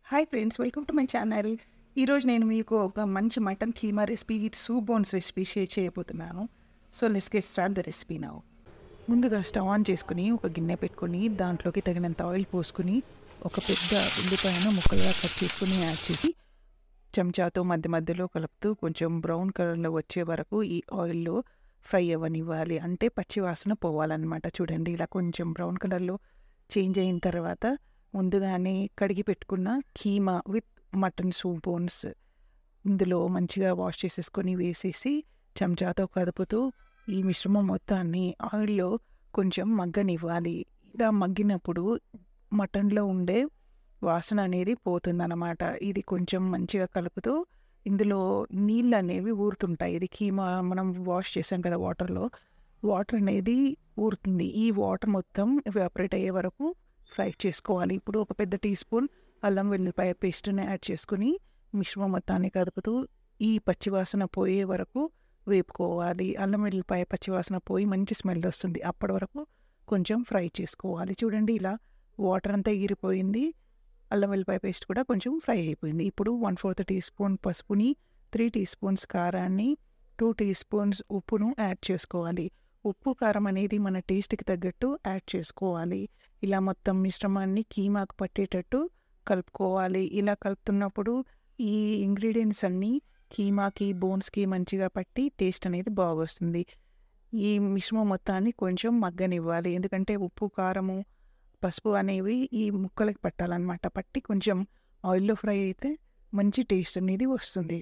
hi friends welcome to my channel ఈరోజు నేను మీకు ఒక మంచి mutton keema recipe with soup bones recipe share చేయబోతున్నాను so let's get start the recipe now ముందుగా స్టవ్ ఆన్ చేసుకుని ఒక గిన్నె పెట్టుకొని దాంట్లోకి తగినంత ఆయిల్ పోసుకుని ఒక పెద్ద ఉల్లిపాయను ముక్కలుగా కట్ చేసుకుని యాడ్ చేసి చెంచాతో మధ్య మధ్యలో కలుపుతూ కొంచెం బ్రౌన్ కలర్లో వచ్చే వరకు ఈ ఆయిల్లో ఫ్రై అవ్వనివ్వాలి అంటే పచ్చి వాసన పోవాలన్నమాట చూడండి ఇలా కొంచెం బ్రౌన్ కలర్లో చేంజ్ అయిన తర్వాత ముందుగానే కడిగి పెట్టుకున్న keema with mutton soup bones ఇందులో మంచిగా వాష్ చేసేసుకొని వేసేసి చెంచాతో కదుపుతూ ఈ మిశ్రమం మొత్తాన్ని ఆయిల్లో కొంచెం మగ్గనివ్వాలి ఇలా మగ్గినప్పుడు మటన్లో ఉండే వాసన అనేది పోతుందన్నమాట ఇది కొంచెం మంచిగా కలుపుతూ ఇందులో నీళ్ళు అనేవి ఊరుతుంటాయి ఇది కీమా మనం వాష్ చేసాం కదా వాటర్లో వాటర్ అనేది ఊరుతుంది ఈ వాటర్ మొత్తం ఎవాపరేట్ అయ్యే వరకు ఫ్రై చేసుకోవాలి ఇప్పుడు ఒక పెద్ద టీ స్పూన్ అల్లం వెల్లిపాయ పేస్ట్ని యాడ్ చేసుకుని మిశ్రమం మొత్తాన్ని కదుపుతూ ఈ పచ్చివాసన పోయే వరకు వేపుకోవాలి అల్లం వెల్లిపాయ పచ్చివాసన పోయి మంచి స్మెల్ వస్తుంది అప్పటి వరకు కొంచెం ఫ్రై చేసుకోవాలి చూడండి ఇలా వాటర్ అంతా ఎగిరిపోయింది అల్లం వెల్లిపాయ పేస్ట్ కూడా కొంచెం ఫ్రై అయిపోయింది ఇప్పుడు వన్ ఫోర్త్ టీ స్పూన్ పసుపుని త్రీ టీ స్పూన్స్ కారాన్ని టూ టీ స్పూన్స్ ఉప్పును యాడ్ చేసుకోవాలి ఉప్పు కారం అనేది మన టేస్ట్కి తగ్గట్టు యాడ్ చేసుకోవాలి ఇలా మొత్తం మిశ్రమాన్ని కీమాకు పట్టేటట్టు కలుపుకోవాలి ఇలా కలుపుతున్నప్పుడు ఈ ఇంగ్రీడియంట్స్ అన్నీ కీమాకి బోన్స్కి మంచిగా పట్టి టేస్ట్ అనేది బాగొస్తుంది ఈ మిశ్రమం మొత్తాన్ని కొంచెం మగ్గనివ్వాలి ఎందుకంటే ఉప్పు కారము పసుపు అనేవి ఈ ముక్కలకి పట్టాలన్నమాట పట్టి కొంచెం ఆయిల్లో ఫ్రై అయితే మంచి టేస్ట్ అనేది వస్తుంది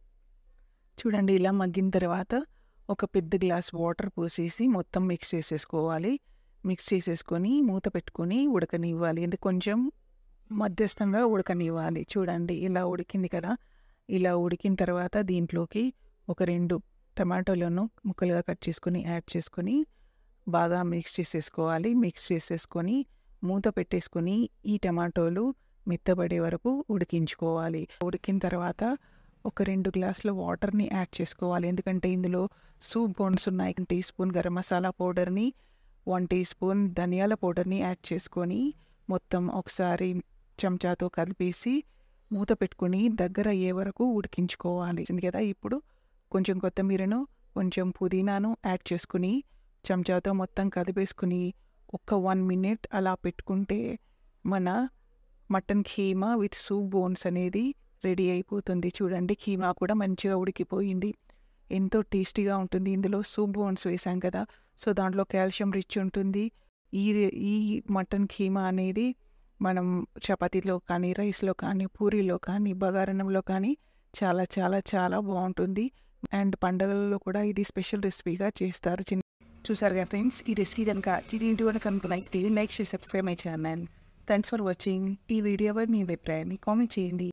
చూడండి ఇలా మగ్గిన తర్వాత ఒక పెద్ద గ్లాస్ వాటర్ పోసేసి మొత్తం మిక్స్ చేసేసుకోవాలి మిక్స్ చేసేసుకొని మూత పెట్టుకొని ఉడకనివ్వాలి ఇది కొంచెం మధ్యస్థంగా ఉడకనివ్వాలి చూడండి ఇలా ఉడికింది కదా ఇలా ఉడికిన తర్వాత దీంట్లోకి ఒక రెండు టమాటోలను ముక్కలుగా కట్ చేసుకొని యాడ్ చేసుకొని బాగా మిక్స్ చేసేసుకోవాలి మిక్స్ చేసేసుకొని మూత పెట్టేసుకొని ఈ టమాటోలు మెత్తబడే వరకు ఉడికించుకోవాలి ఉడికిన తర్వాత ఒక రెండు గ్లాసుల వాటర్ని యాడ్ చేసుకోవాలి ఎందుకంటే ఇందులో సూప్ బోన్స్ ఉన్నాయి టీ స్పూన్ గరం మసాలా పౌడర్ని వన్ టీ స్పూన్ ధనియాల పౌడర్ని యాడ్ చేసుకొని మొత్తం ఒకసారి చెంచాతో కలిపేసి మూత పెట్టుకొని దగ్గర అయ్యే వరకు ఉడికించుకోవాలి కదా ఇప్పుడు కొంచెం కొత్తిమీరను కొంచెం పుదీనాను యాడ్ చేసుకుని చెంచాతో మొత్తం కదిపేసుకుని ఒక వన్ మినిట్ అలా పెట్టుకుంటే మన mutton keema with soup bones అనేది రెడీ అయిపోతుంది చూడండి కీమా కూడా మంచిగా ఉడికిపోయింది ఎంతో టేస్టీగా ఉంటుంది ఇందులో సూప్ బోన్స్ వేసాం కదా సో దాంట్లో కాల్షియం రిచ్ ఉంటుంది ఈ ఈ మటన్ కీమా అనేది మనం చపాతీలో కానీ రైస్లో కానీ పూరీలో కానీ బగారణంలో కానీ చాలా చాలా చాలా బాగుంటుంది అండ్ పండగలలో కూడా ఇది స్పెషల్ రెసిపీగా చేస్తారు చిన్న చూసారు కదా ఫ్రెండ్స్ ఈ రెసిపీ కనుక చిన్న కనుక అనుకున్నైతే లైక్ చేసి subscribe my channel thanks for watching ఈ వీడియోపై మీ అభిప్రాయాన్ని కామెంట్ చేయండి